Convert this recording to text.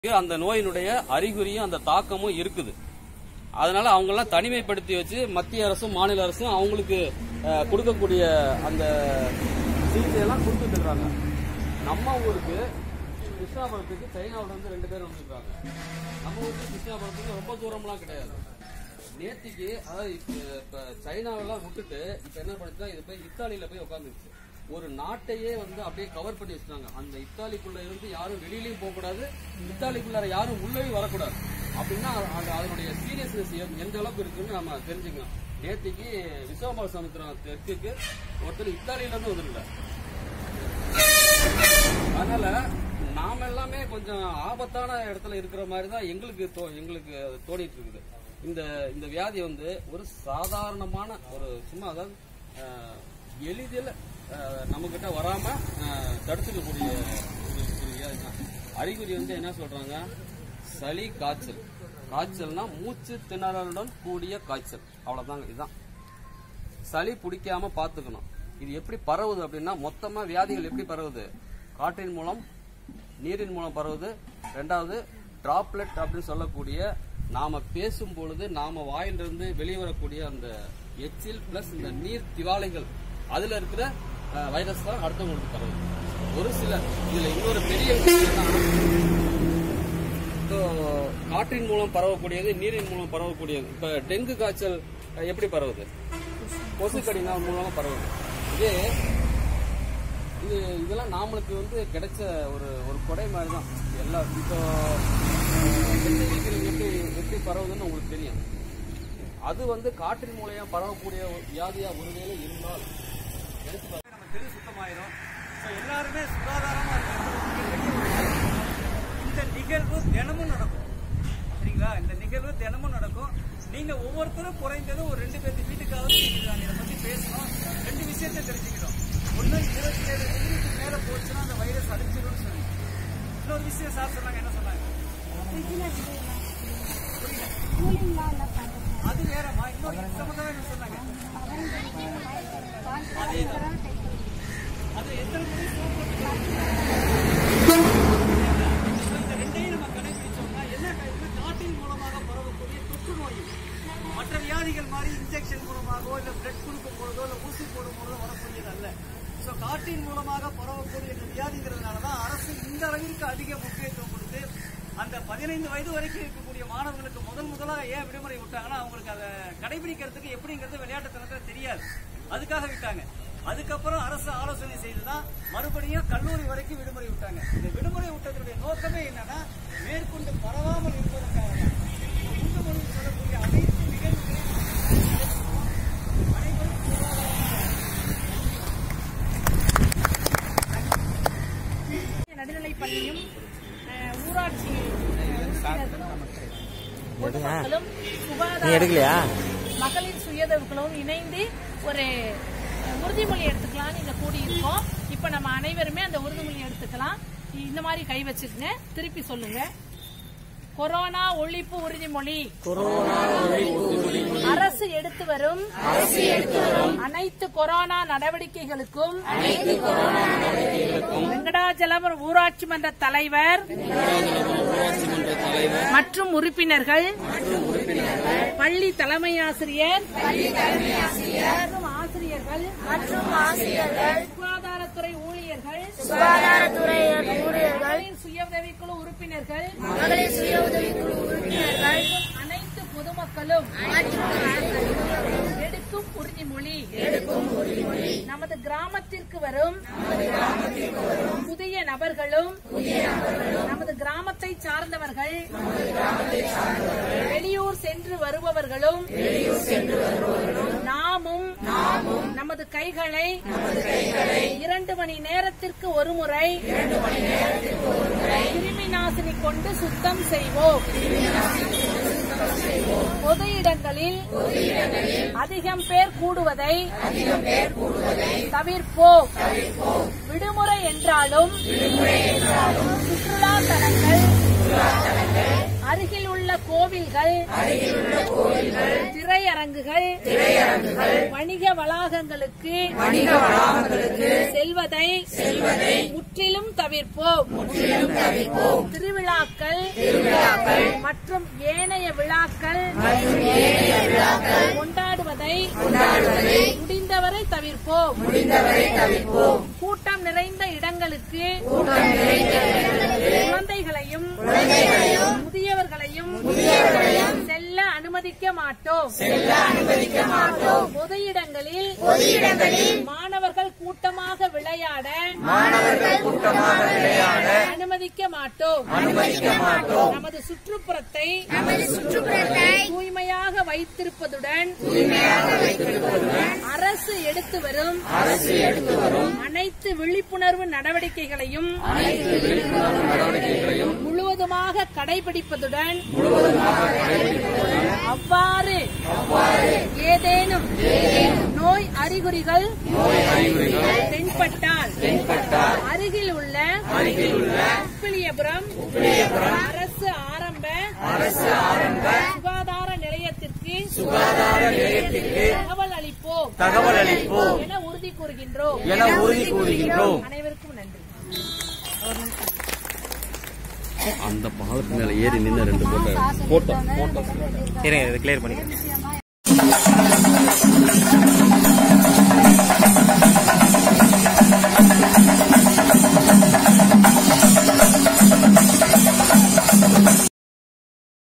அந்த நோயினுடைய அறிகுறியும் அந்த தாக்கமும் இருக்குது அதனால அவங்க எல்லாம் தனிமைப்படுத்தி வச்சு மத்திய அரசும் மாநில அரசும் அவங்களுக்கு அஹ், கொடுக்கக்கூடிய அந்த சிகிச்சையெல்லாம் கொடுத்துட்டு இருக்காங்க நம்ம ஊருக்கு கிருஷ்ணாபுரத்துக்கு சைனாவுல இருந்து ரெண்டு பேர் வந்துருக்காங்க நம்ம ஊருக்கு கிருஷ்ணாபுரத்துக்கு ரொம்ப தூரம்லாம் கிடையாது நேத்திக்கு அதாவது இப்ப இப்ப சைனாவெல்லாம் விட்டுட்டு இப்ப என்ன பண்ணிச்சுன்னா இது போய் இத்தாலியில போய் உட்காந்துருச்சு ஒரு நாட்டையே வந்து அப்படியே கவர் பண்ணி வச்சுட்டாங்க அந்த இத்தாலிக்குள்ள இருந்து யாரும் வெளியிலயும் போக கூடாது இத்தாலிக்குள்ளார யாரும் உள்ளேயும் வரக்கூடாது அப்படின்னா அது அதனுடைய சீரியஸ்னஸ் எந்த அளவுக்கு இருக்குன்னு நம்ம தெரிஞ்சுக்கலாம் நேத்திக்கு விஸ்வபால சமுத்திரம் தெற்குக்கு ஒருத்தர் இத்தாலியில இருந்து வந்துருக்கல அதனால நாம எல்லாமே கொஞ்சம் ஆபத்தான இடத்துல இருக்கிற மாதிரி தான் எங்களுக்கு தோ- எங்களுக்கு அது தோணிட்டு இருக்குது இந்த இந்த வியாதி வந்து ஒரு சாதாரணமான ஒரு சும்மா அதாவது அஹ், எளிதில் நம்ம கிட்ட வராம அஹ், தடுத்துக்கக்கூடிய ஒரு ஒரு வியாதி தான் அறிகுறி வந்து என்ன சொல்றாங்க சளி காய்ச்சல் காய்ச்சல்னா மூச்சு திணறலுடன் கூடிய காய்ச்சல் அவ்வளவுதாங்க இதுதான் சளி பிடிக்காம பாத்துக்கணும் இது எப்படி பரவுது அப்படின்னா மொத்தமா வியாதிகள் எப்படி பரவுது காற்றின் மூலம் நீரின் மூலம் பரவுது ரெண்டாவது டிராப்லெட் அப்படின்னு சொல்லக்கூடிய நாம பேசும் பொழுது நாம வாயிலிருந்து வெளிவரக்கூடிய அந்த எச்சில் பிளஸ் இந்த நீர் திவாலைகள் அதுல இருக்கிற அஹ், வைரஸ் தான் அடுத்தவங்களுக்கு பரவுது ஒரு சிலர் இதுல இன்னொரு பெரிய விஷயம் என்னன்னா, இப்போ காற்றின் மூலம் பரவக்கூடியது நீரின் மூலம் பரவக்கூடியது இப்ப டெங்கு காய்ச்சல் அஹ், எப்படி பரவுது கொசுக்கடினால் மூலமா பரவுது இதே இது இதெல்லாம் நாமளுக்கு வந்து கிடைச்ச ஒரு ஒரு கொடை மாதிரி தான் எல்லா இப்போ அஹ், வெள்ளரிக்கை எப்படி எப்படி பரவுதுன்னு உங்களுக்கு தெரியும் அது வந்து காற்றின் மூலியம் பரவக்கூடிய ஒரு வியாதியா ஒருவேளை இருந்தால் நினைச்சு பாருங்க. நம்ம தெரு சுத்தமாயிரும் ஸோ எல்லாருமே சுகாதாரமா இருக்கிறது இந்த நிகழ்வு தினமும் நடக்கும் சரிங்களா இந்த நிகழ்வு தினமும் நடக்கும் நீங்க ஒவ்வொருத்தரும் குறைந்தது ஒரு ரெண்டு பேர்த்து வீட்டுக்காவது நீங்க நாங்க இதை பத்தி பேசணும் ரெண்டு விஷயத்தை தெரிஞ்சுக்கணும் ஒண்ணு இருபத்தி ஏழு டிகிரிக்கு மேல போச்சுன்னா அந்த வைரஸ் அழிச்சிரும்னு சொல்லி இன்னொரு விஷயம் சார் சொன்னாங்க என்ன சொன்னாங்க அது வேறமா இன்னொரு சம்பந்தம் என்ன சொன்னாங்க அது எத்தனை முறை soap போட்டு இந்த ரெண்டையும் நம்ம கடைபிடிச்சோம்னா என்ன ஆயிடும்னா காற்றின் மூலமாக பரவக்கூடிய தொற்று நோய் மற்ற வியாதிகள் மாதிரி இன்ஜெக்ஷன் மூலமாகவோ இல்ல பிளட் கொடுக்கும் பொழுதோ இல்ல ஊசி போடும் பொழுதோ வரக்கூடியது அல்ல ஸோ காற்றின் மூலமாக பரவக்கூடிய இந்த வியாதிங்கிறதுனால தான் அரசு இந்த அளவிற்கு அதிக முக்கியத்துவம் கொடுத்து அந்த பதினைந்து வயது வரைக்கும் இருக்கக்கூடிய மாணவர்களுக்கு முதல் முதலாக ஏன் விடுமுறை விட்டாங்கன்னா அவங்களுக்கு அதை கடைபிடிக்கிறதுக்கு எப்படிங்கிறது விளையாட்டுத்தனத்தில் தெரியாது அதுக்காக விட்டாங்க அதுக்கப்புறம் அரசு ஆலோசனை செய்துதான் மறுபடியும் கல்லூரி வரைக்கும் விடுமுறை விட்டாங்க இந்த விடுமுறை விட்டதனுடைய நோக்கமே என்னன்னா மேற்கொண்டு பரவாமல் இருப்பதற்காக தான். இந்த மொழியில் சொல்லக்கூடிய அனைத்து நிகழ்வுகளையும் அனைவரும் நடுநிலைப் பள்ளியும் அஹ், ஊராட்சி உறுப்பினர்களும், பொதுமக்களும் சுகாதார எடுக்கலையா மகளிர் சுயதவுகளும் இணைந்து ஒரு அஹ், உறுதிமொழி எடுத்துக்கலாம்னு இங்க கூடியிருக்கோம் இப்ப நம்ம அனைவருமே அந்த உறுதிமொழி எடுத்துக்கலாம் இந்த மாதிரி கை வச்சுக்கங்க திருப்பி சொல்லுங்க கொரோனா ஒழிப்பு உறுதிமொழி அரசு எடுத்து வரும் அனைத்து கொரோனா நடவடிக்கைகளுக்கும் வெங்கடாச்சலம் ஊராட்சி மன்ற தலைவர் மற்றும் உறுப்பினர்கள் பள்ளி தலைமை ஆசிரியர் மற்றும் ஆசிரியர்கள் மற்றும் ஆசிரியர்கள் சுகாதாரத்துறை ஊழியர்கள் சுகாதாரத்துறை ஊழியர்கள் மகளிர் சுய உதவிக்குழு உறுப்பினர்கள் மகளிர் சுய உதவிக்குழு உறுப்பினர்கள் அனைத்து பொதுமக்களும் எடுக்கும் உறுதிமொழி நமது கிராமத்திற்கு வரும் புதிய நபர்களும் நமது கிராமத்தை சார்ந்தவர்கள் வெளியூர் சென்று வருபவர்களும் நாமும் நமது கைகளை இரண்டு மணி நேரத்திற்கு ஒரு முறை கிருமி நாசினி கொண்டு சுத்தம் செய்வோம் பொது இடங்களில் அதிகம் பேர் கூடுவதை தவிர்ப்போம் விடுமுறை என்றாலும் சுற்றுலா தலங்கள் அருகில் உள்ள கோவில்கள் திரையரங்குகள் திரையரங்குகள் வணிக வளாகங்களுக்கு செல்வதை முற்றிலும் தவிர்ப்போம் திருவிழாக்கள் மற்றும் ஏனைய விழாக்கள் கொண்டாடுவதை முடிந்தவரை தவிர்ப்போம் கூட்டம் நிறைந்த இடங்களுக்கு குழந்தைகளையும் முதியவர்களையும் செல்ல அனுமதிக்க மாட்டோம் பொது இடங்களில் மாணவர்கள் கூட்டமாக விளையாட அனுமதிக்க மாட்டோம் நமது சுற்றுப்புறத்தை தூய்மையாக வைத்திருப்பதுடன் அரசு எடுத்து வரும் அனைத்து விழிப்புணர்வு நடவடிக்கைகளையும் முழுவதுமாக கடைபிடிப்பதுடன் அவ்வாறு ஏதேனும் நோய் அறிகுறிகள் தென்பட்டால் அருகில் உள்ள உப்பிலியபுரம் அரசு ஆரம்ப சுகாதார நிலையத்திற்கு தகவல் அளிப்போம் தகவல் அளிப்போம் என உறுதி கூறுகின்றோம் என உறுதி கூறுகின்றோம் அனைவருக்கும் நன்றி அந்த பாலத்து மேல ஏறி நின்று ரெண்டு போட்டோ போட்டோ போட்டோ இருங்க இதை கிளியர் பண்ணிக்கிறேன்